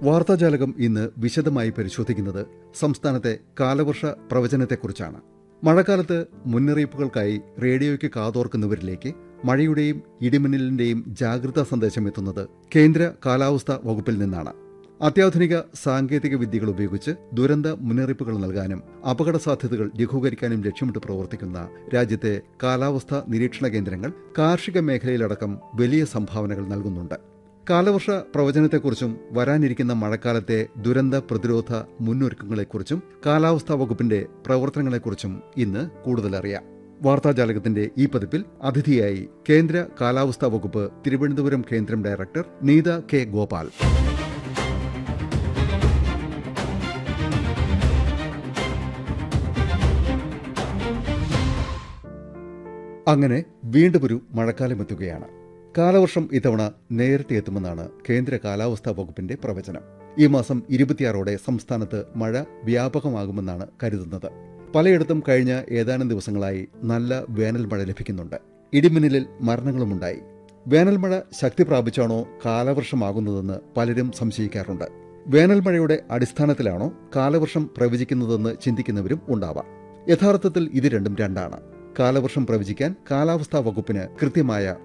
വാർത്താജാലകം ഇന്ന് വിശദമായി പരിശോധിക്കുന്നത് സംസ്ഥാനത്തെ കാലവർഷ പ്രവചനത്തെക്കുറിച്ചാണ് മഴക്കാലത്ത് മുന്നറിയിപ്പുകൾക്കായി റേഡിയോയ്ക്ക് കാതോർക്കുന്നവരിലേക്ക് മഴയുടെയും ഇടിമിന്നലിന്റെയും ജാഗ്രതാ സന്ദേശം എത്തുന്നത് കേന്ദ്ര കാലാവസ്ഥാ വകുപ്പിൽ നിന്നാണ് അത്യാധുനിക സാങ്കേതിക വിദ്യകൾ ഉപയോഗിച്ച് ദുരന്ത മുന്നറിയിപ്പുകൾ നൽകാനും അപകട സാധ്യതകൾ ലഘൂകരിക്കാനും ലക്ഷ്യമിട്ട് പ്രവർത്തിക്കുന്ന രാജ്യത്തെ കാലാവസ്ഥാ നിരീക്ഷണ കേന്ദ്രങ്ങൾ കാർഷിക മേഖലയിലടക്കം വലിയ സംഭാവനകൾ നൽകുന്നുണ്ട് കാലവർഷ പ്രവചനത്തെക്കുറിച്ചും വരാനിരിക്കുന്ന മഴക്കാലത്തെ ദുരന്ത പ്രതിരോധ മുന്നൊരുക്കങ്ങളെക്കുറിച്ചും കാലാവസ്ഥാ വകുപ്പിന്റെ പ്രവർത്തനങ്ങളെക്കുറിച്ചും ഇന്ന് കൂടുതൽ അറിയാം വാർത്താജാലകത്തിന്റെ ഈ പതിപ്പിൽ അതിഥിയായി കേന്ദ്ര കാലാവസ്ഥാ വകുപ്പ് തിരുവനന്തപുരം കേന്ദ്രം ഡയറക്ടർ നീത കെ ഗോപാൽ അങ്ങനെ വീണ്ടും ഒരു മഴക്കാലം എത്തുകയാണ് കാലവർഷം ഇത്തവണ നേരത്തെ എത്തുമെന്നാണ് കേന്ദ്ര കാലാവസ്ഥാ വകുപ്പിന്റെ പ്രവചനം ഈ മാസം ഇരുപത്തിയാറോടെ സംസ്ഥാനത്ത് മഴ വ്യാപകമാകുമെന്നാണ് കരുതുന്നത് പലയിടത്തും കഴിഞ്ഞ ഏതാനും ദിവസങ്ങളായി നല്ല വേനൽ മഴ ലഭിക്കുന്നുണ്ട് ഇടിമിന്നലിൽ മരണങ്ങളുമുണ്ടായി വേനൽ മഴ ശക്തി പ്രാപിച്ചാണോ കാലവർഷമാകുന്നതെന്ന് പലരും സംശയിക്കാറുണ്ട് വേനൽ മഴയുടെ അടിസ്ഥാനത്തിലാണോ കാലവർഷം പ്രവചിക്കുന്നതെന്ന് ചിന്തിക്കുന്നവരും ഉണ്ടാവാം യഥാർത്ഥത്തിൽ ഇത് രണ്ടും രണ്ടാണ് കാലവർഷം പ്രവചിക്കാൻ കാലാവസ്ഥാ വകുപ്പിന് കൃത്യമായ